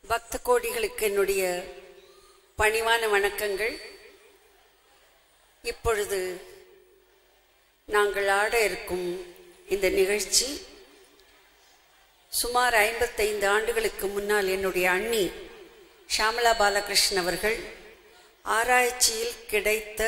பக்த கோடிகளுக்கு என்னுடைய பணிவான வணக்கங்கள் இப்பொழுது நாங்கள் ஆட இருக்கும் இந்த நிகழ்ச்சி சுமார் ஐம்பத்தைந்து ஆண்டுகளுக்கு முன்னால் என்னுடைய அண்ணி ஷாமலா பாலகிருஷ்ணன் அவர்கள் ஆராய்ச்சியில் கிடைத்த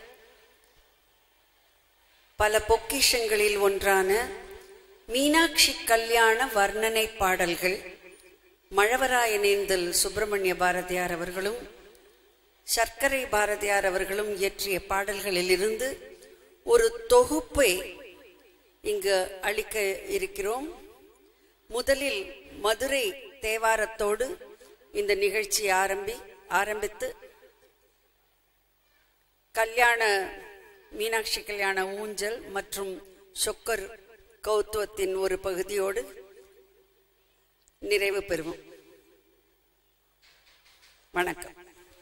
பல பொக்கிஷங்களில் ஒன்றான மீனாட்சி கல்யாண வர்ணனை பாடல்கள் மழவராயனேந்தல் சுப்பிரமணிய பாரதியார் அவர்களும் சர்க்கரை பாரதியார் அவர்களும் இயற்றிய பாடல்களிலிருந்து ஒரு தொகுப்பை இங்கு அளிக்க இருக்கிறோம் முதலில் மதுரை தேவாரத்தோடு இந்த நிகழ்ச்சி ஆரம்பி ஆரம்பித்து கல்யாண மீனாட்சி கல்யாண ஊஞ்சல் மற்றும் சொக்கர் கௌத்துவத்தின் ஒரு பகுதியோடு நிறைவு பெறுவோம் வணக்கம்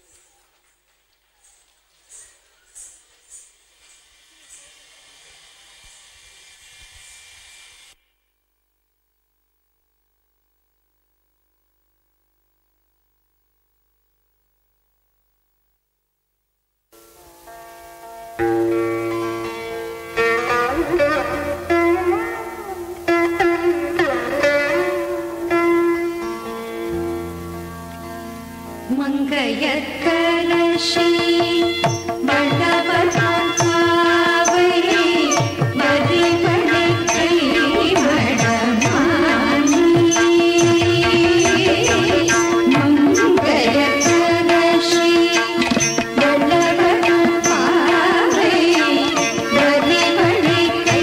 மங்கையற்கரசி மணவனான் சாவை மதிவளைக்கை மடமானி மங்கையற்கரசி மணவனான் சாவை மதிவளைக்கை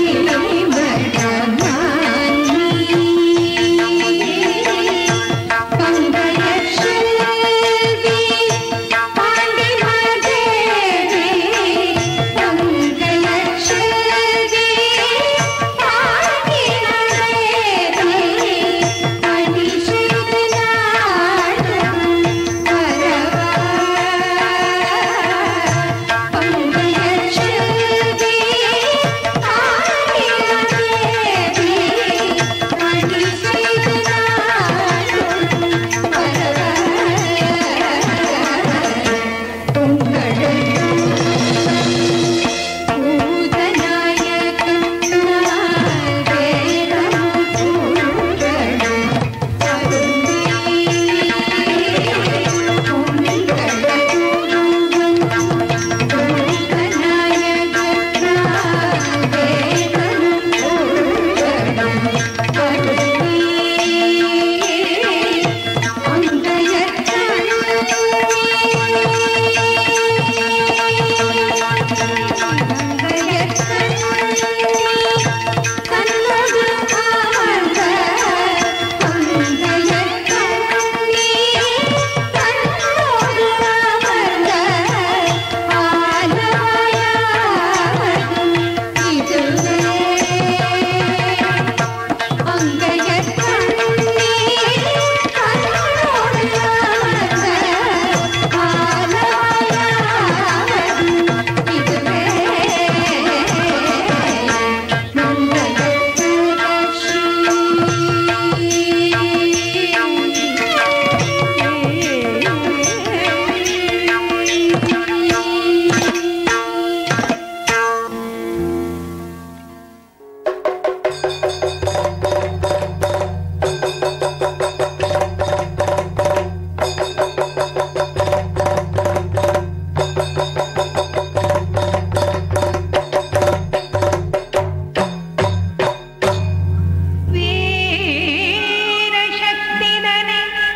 வீரசக்திதனை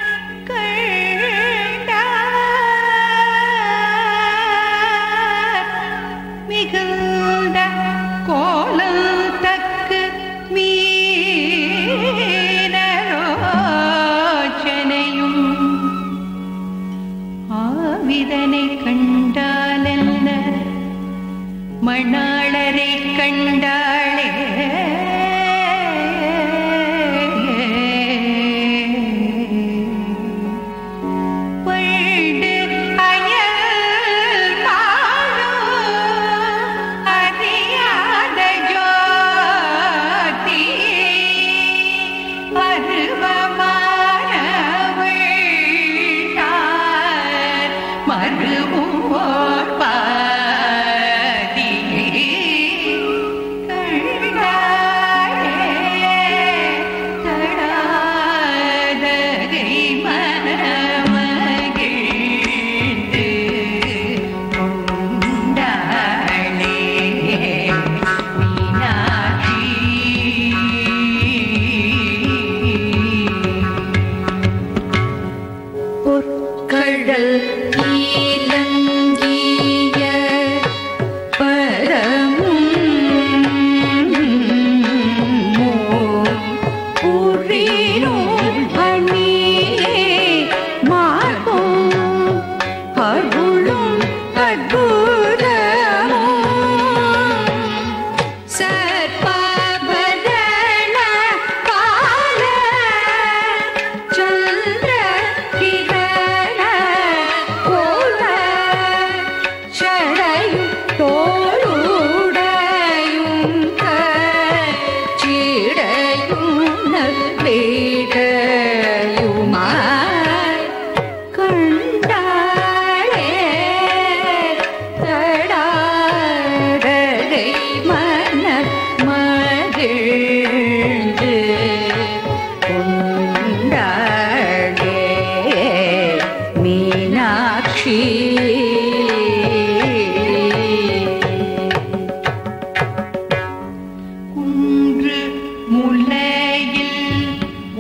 கண்டார் மிகுந்த கோலத்தக்கு மீனரோச்சனையும் ஆவிதனை கண்டாலல்ல மணாளரை கண்டாளே பண்டு அயல் மாறும் அறியாத ஜோதி பருவமானவள்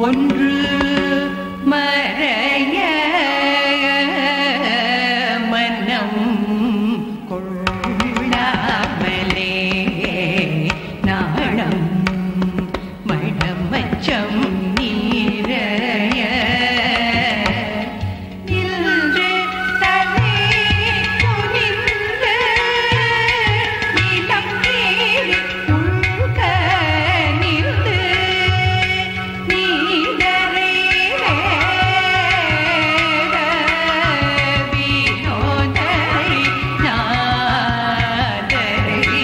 ஒன்று மறைய மனம் கொள்ளாமலே நாணம் மடமச்சம் நீரைய நின்று தலை குனிந்து நிலம் தேடி உள்க நின்று நீதரை வேத வினோதரை நாதரை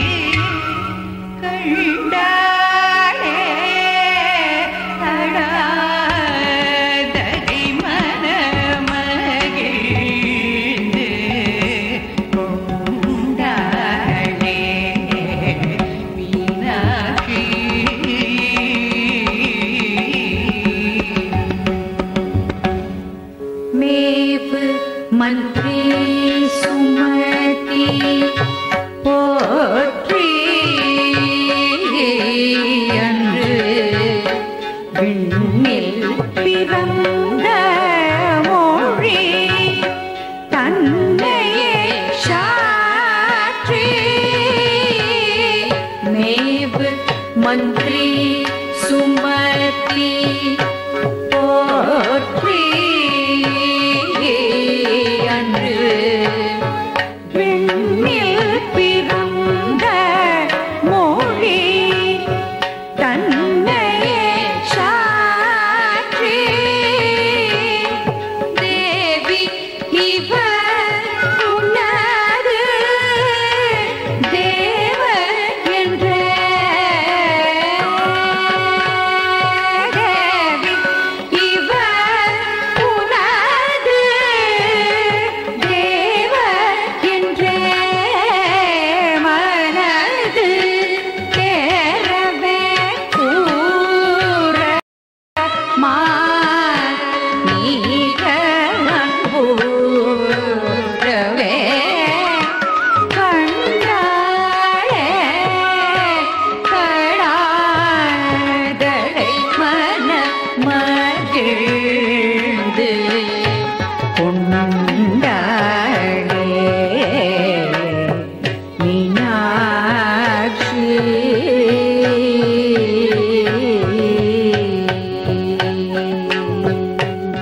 கண்டாளே அடாதகை மனமகிழ்ந்து கொண்டாளே மீனாட்சி மேவு மன்றி சுமதி போற்றி அன்று விண்ணில் பிறந்த மொழி தன்னையே சாற்றி மேவு மன்றி சுமதி போற்றி அன்று விண்ணில் பிறந்த மொழி தன்னையே சாற்றி தேவி இவர் உனது தேவர் என்றே தேவி இவர் உனது தேவர் என்றே மனது தேரவே கூற நீரவே கண்டாளே கடாதலை மன மகிழ்ந்து கொண்டாளே மீனாட்சி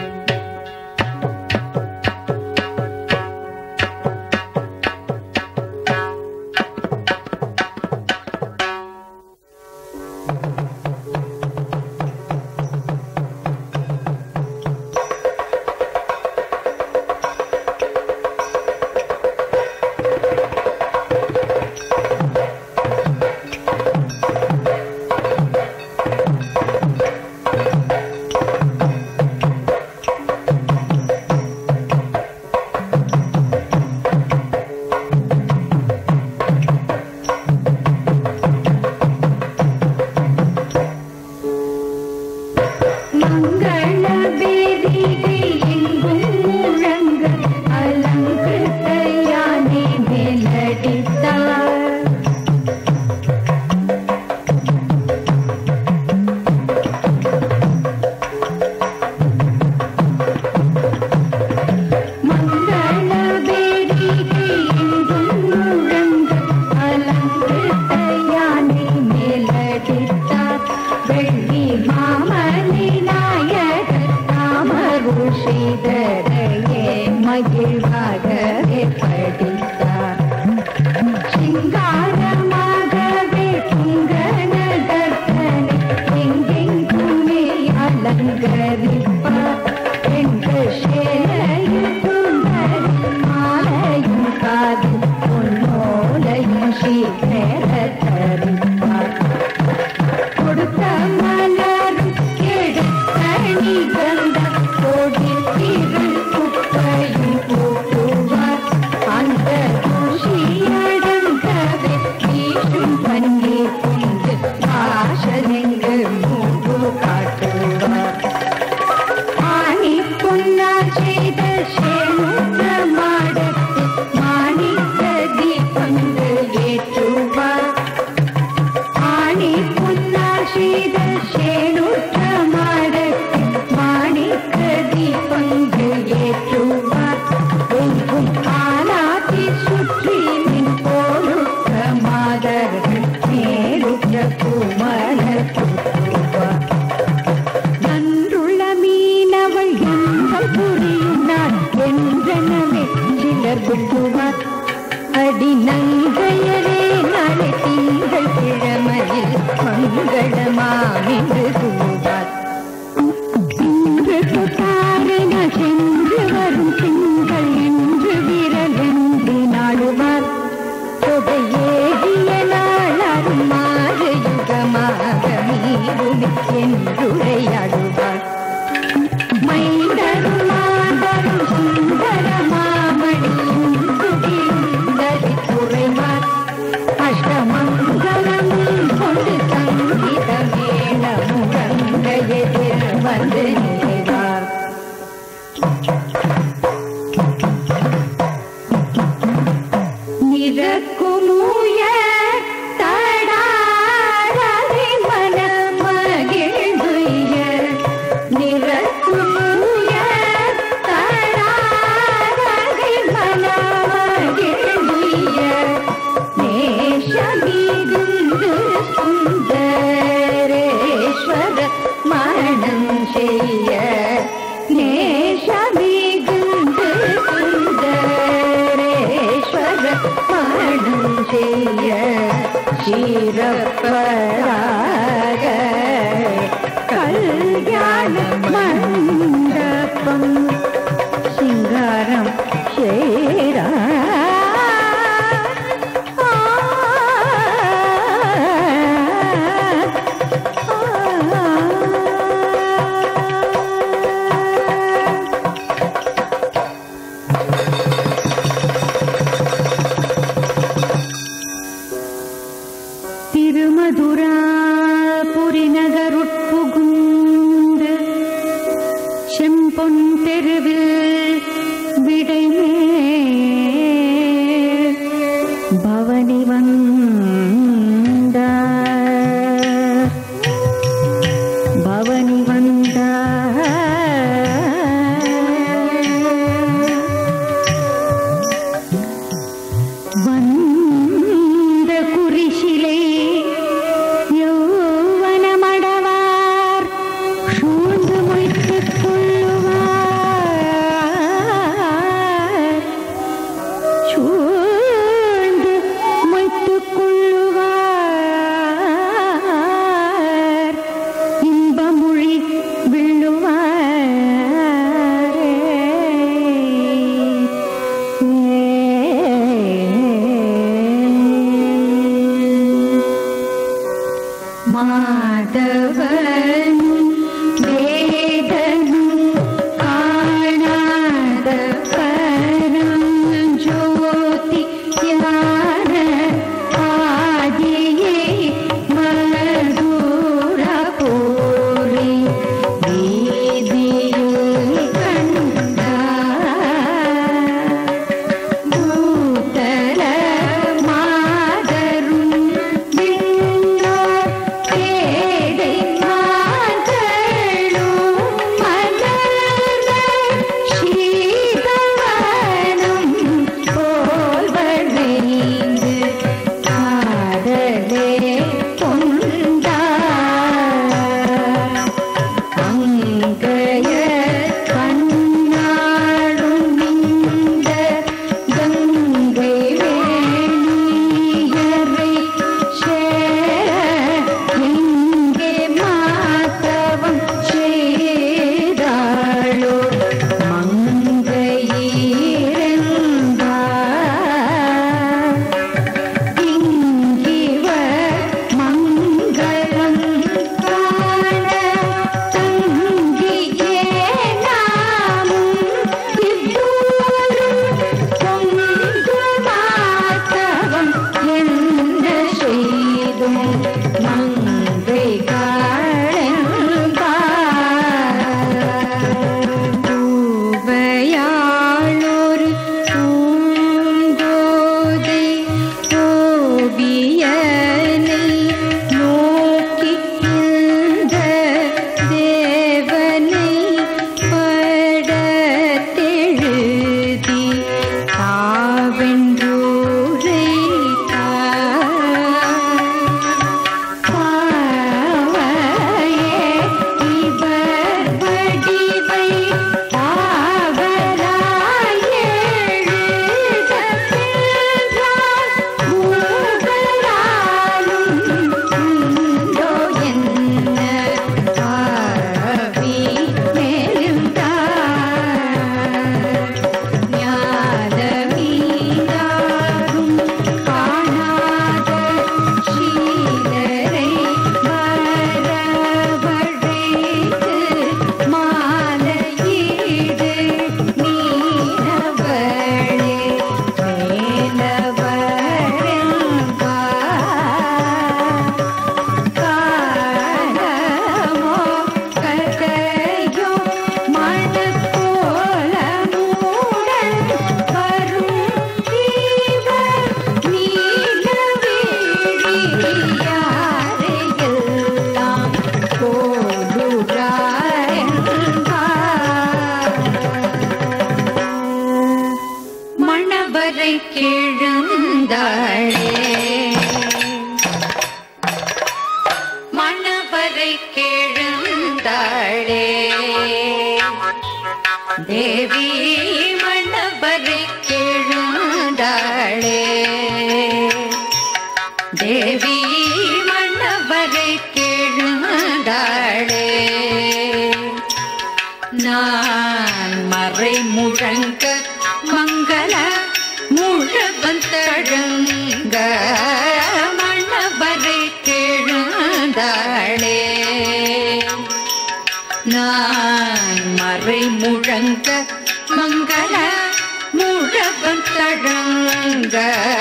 மங்கள வேதிகை எங்கும் முழங்க அலங்கிருத்த யானை மேலடித்தார் மங்கள வேதிகை எங்கும் முழங்க அலங்கிருத்த யானை மேலடித்தார் வெள்ளி மாமணி நாயகர் தாமருள் செய்தரையே மகிழ்வாகவே படித்தார் சிங்காரமாகவே துங்கன தர்த்தனை எங்கெங்குமே அலங்கரிப்பார் எங்கள் சேலையும் குந்தரின் மாலையும் காதில் பொன்னோலையும் சீக்கிர தரிப்பார் கொடுத்த மலரும் எடுத்த நிகழ்ந்த கோடி திரு குப்பையும் போட்டுவார் அந்த தூசியடங்கவே வீசும் பன்னீர் கொண்டு ஆசனங்கள் மூன்று காட்டுவார் ஆணி பொன்னால் செய்த சேனுற்ற மாடத்து மாணிக்க தீபங்கள் ஏற்றுவார் ஆணி பொன்னால் செய்த சேனுற்ற மாடத்து வந்து நிறைவார் நிறக்குமுய தடாரதி மனமகிழ்ந்துய நிறக்குமுய தடாரதி மனமகிழ்ந்துய நேஷமிகுந்து சுந்தரேஸ்வர மரணம் செய்ய நேஷமிகுந்து சுந்தரேஸ்வர மரணம் செய்ய சீரப்பராக கல்யாண மண்டபம் சிங்காரம் சேரா திருமதுராபுரி நகருட்புகுந்து செம்பொன் தெருவில் விடைமேல் தேவி மணவரை கேழுந்தாளே தேவி மணவரை கேழுந்தாளே நான் மறை முழங்க மங்கள முழவந்தழங்க மணவரை கேழுந்தாளே நான் மறை முழங்க மங்கள முழவந்தழங்க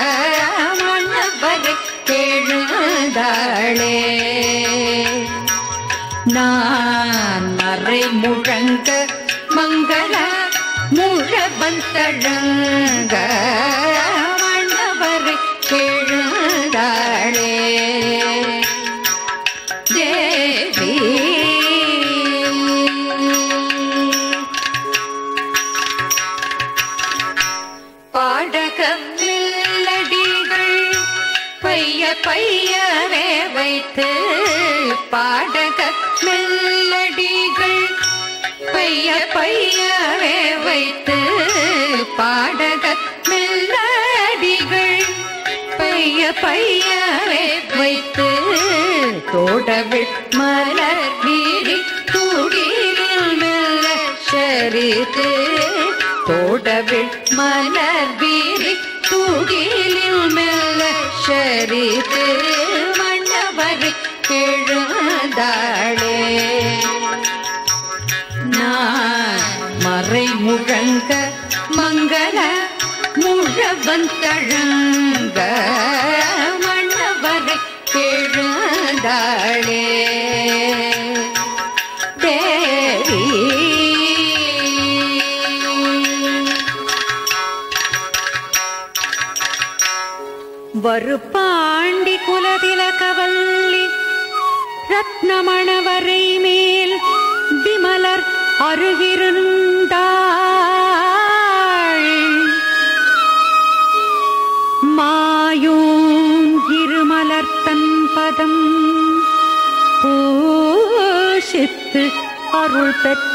மணவரை கேழுந்தாளே நான் மறை முழங்க மங்கள முழவந்தழங்க மணவரை கேழுந்தாளே தேவி பாடகம் மெல்லடிகள் பைய பையவே வைத்து பாடக மெல்லடிகள் பைய பையவே வைத்து பாடக மெல்லடிகள் பைய பையவே வைத்து தோடவிழ் மலர் வீரி தூடிலில் மெல்ல சரித்து தோடவிழ் மலர் வீரி தூடிலில் மெல்ல சரித்து மன்னவரை எழுந்தாளே நான் மறை முழங்க மங்கள முழவந்தழங்க மன்னவரை எழுந்தாளே தேவி வருப்பாண்டி குலதிலகவல்லி ரத்னமணவரை மேல் விமலர் அருகிருந்தாள் மாயூன் இருமலர் தன் பதம் பூஷித்து அருள்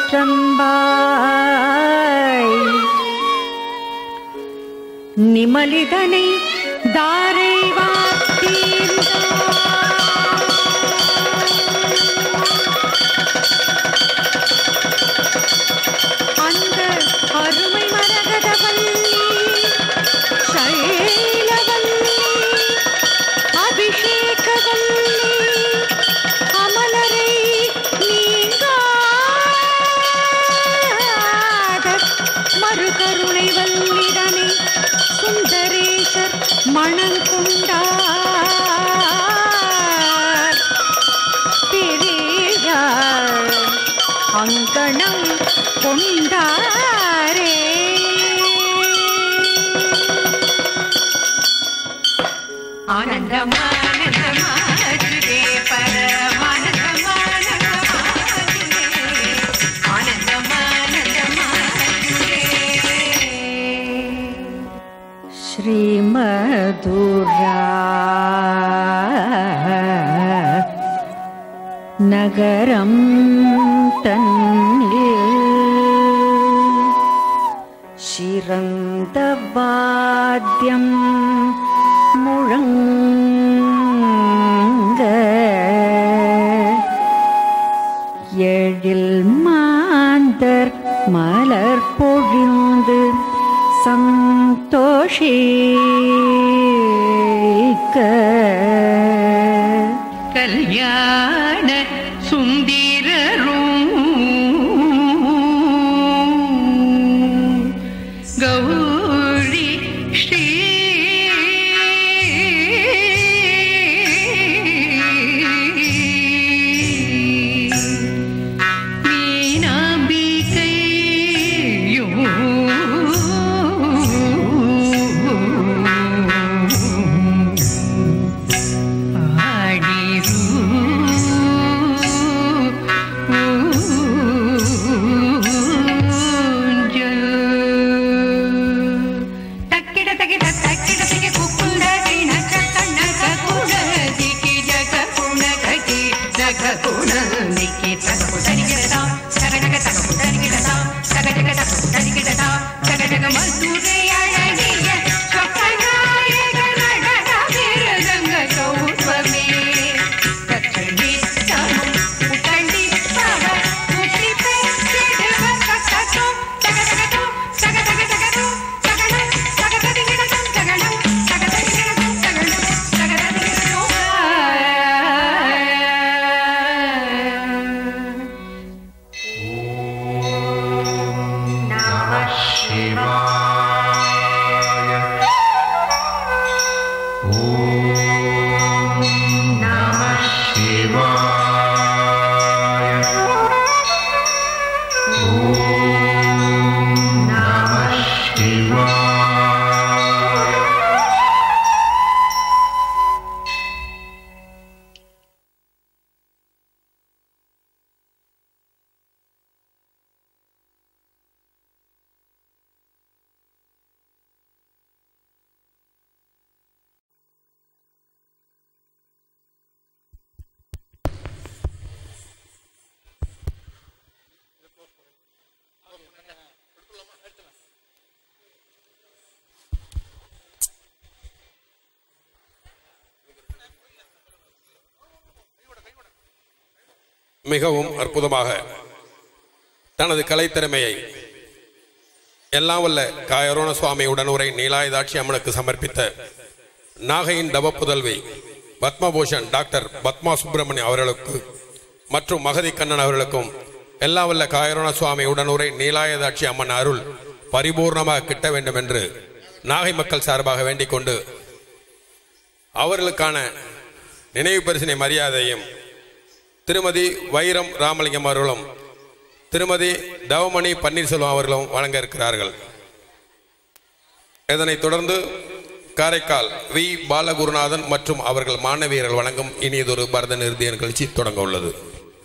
பெற்றம்பாய் நிமலிதனை தாரை அந்த அருமை மரகதவல்லி சைலவல்லி அபிஷேகவல்லி அமலரை நீங்காத மறுகருணை வல்லிடனை சுந்தரேஷர் மணங்குண்டார் பெரியார் அங்கணம் கொண்டாரே ஆனந்தமானந்தமாகுதே பரமானந்தமானந்தமாகுதே ஆனந்தமானந்தமாகுதே ஸ்ரீமதுரா நகரம் தன்னில் சிறந்த வாத்தியம் முழங்க எழில் மாந்தர் மலர் பொழிந்து சந்தோஷிக்க கல்யாண சுந்தரரும் கௌரி ஸ்ரீ மீனாம்பிகையும் மிகவும் அற்புதமாக தனது கலைத்திறமையை எல்லாம் வல்ல காயரோண சுவாமி உடனுரை நீலாயுதாட்சி அம்மனுக்கு சமர்ப்பித்த நாகையின் தவ புதல்வி பத்மபூஷன் டாக்டர் பத்மா சுப்பிரமணியம் அவர்களுக்கு மற்றும் மகதி கண்ணன் அவர்களுக்கும் எல்லாம் வல்ல காயரோண சுவாமி உடனுரை நீலாயுதாட்சி அம்மன் அருள் பரிபூர்ணமாக கிட்ட வேண்டும் என்று நாகை மக்கள் சார்பாக வேண்டிக் கொண்டு அவர்களுக்கான நினைவு பரிசினை மரியாதையும் திருமதி வைரம் ராமலிங்கம் அவர்களும் திருமதி தவமணி பன்னீர்செல்வம் அவர்களும் வழங்க இருக்கிறார்கள் இதனைத் தொடர்ந்து காரைக்கால் வி பாலகுருநாதன் மற்றும் அவர்கள் மாணவியர்கள் வழங்கும் இனியதொரு பரத நிறுத்திய நிகழ்ச்சி தொடங்க உள்ளது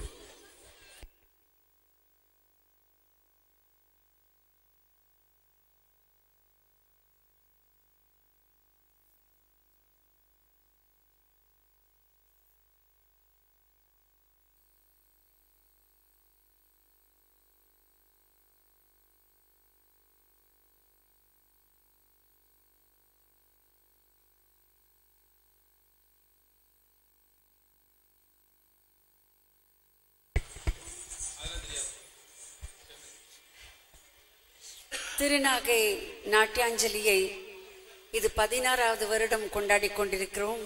திருநாகை நாட்டியாஞ்சலியை இது பதினாறாவது வருடம் கொண்டாடி கொண்டிருக்கிறோம்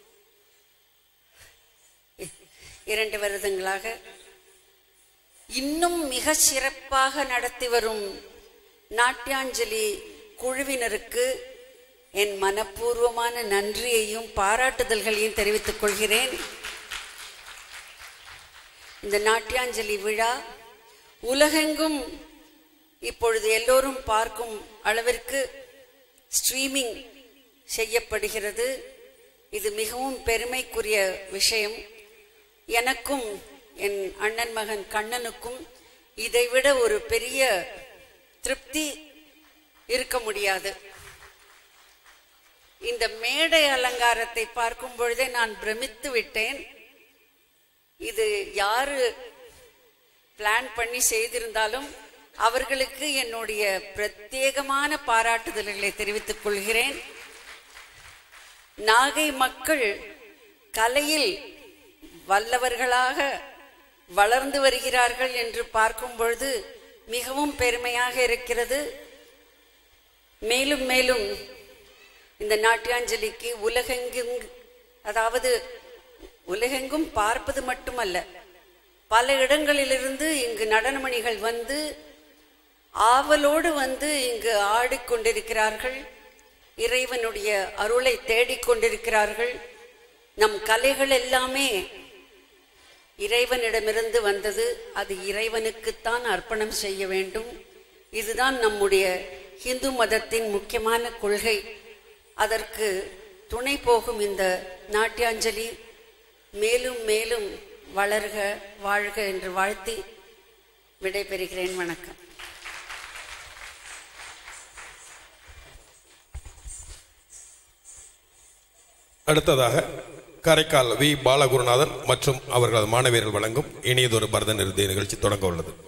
இ- இரண்டு வருடங்களாக இன்னும் மிக சிறப்பாக நடத்தி வரும் நாட்டியாஞ்சலி குழுவினருக்கு என் மனப்பூர்வமான நன்றியையும் பாராட்டுதல்களையும் தெரிவித்துக் கொள்கிறேன் இந்த நாட்டியாஞ்சலி விழா உலகெங்கும் இப்பொழுது எல்லோரும் பார்க்கும் அளவிற்கு ஸ்ட்ரீமிங் செய்யப்படுகிறது இது மிகவும் பெருமைக்குரிய விஷயம் எனக்கும் என் அண்ணன் மகன் கண்ணனுக்கும் இதைவிட ஒரு பெரிய திருப்தி இருக்க முடியாது இந்த மேடை அலங்காரத்தை பார்க்கும் பொழுதே நான் பிரமித்து விட்டேன் இது யாரு பிளான் பண்ணி செய்திருந்தாலும் அவர்களுக்கு என்னுடைய பிரத்யேகமான பாராட்டுதல்களை தெரிவித்துக் கொள்கிறேன் நாகை மக்கள் கலையில் வல்லவர்களாக வளர்ந்து வருகிறார்கள் என்று பார்க்கும் பொழுது மிகவும் பெருமையாக இருக்கிறது மேலும் மேலும் இந்த நாட்டியாஞ்சலிக்கு உலகெங்கும் அதாவது உலகெங்கும் பார்ப்பது மட்டுமல்ல பல இடங்களிலிருந்து இங்கு நடனமணிகள் வந்து ஆவலோடு வந்து இங்கு ஆடிக்கொண்டிருக்கிறார்கள் இறைவனுடைய அருளை தேடிக்கொண்டிருக்கிறார்கள் நம் கலைகள் எல்லாமே இறைவனிடமிருந்து வந்தது அது இறைவனுக்குத்தான் அர்ப்பணம் செய்ய வேண்டும் இதுதான் நம்முடைய இந்து மதத்தின் முக்கியமான கொள்கை அதற்கு துணை போகும் இந்த நாட்டியாஞ்சலி மேலும் மேலும் வளர்க வாழ்க என்று வாழ்த்தி விடைபெறுகிறேன் வணக்கம் அடுத்ததாக காரைக்கால் வி பாலகுருநாதன் மற்றும் அவர்களது மாணவியர்கள் வழங்கும் இனியதொரு பரத நிறுத்திய நிகழ்ச்சி தொடங்க உள்ளது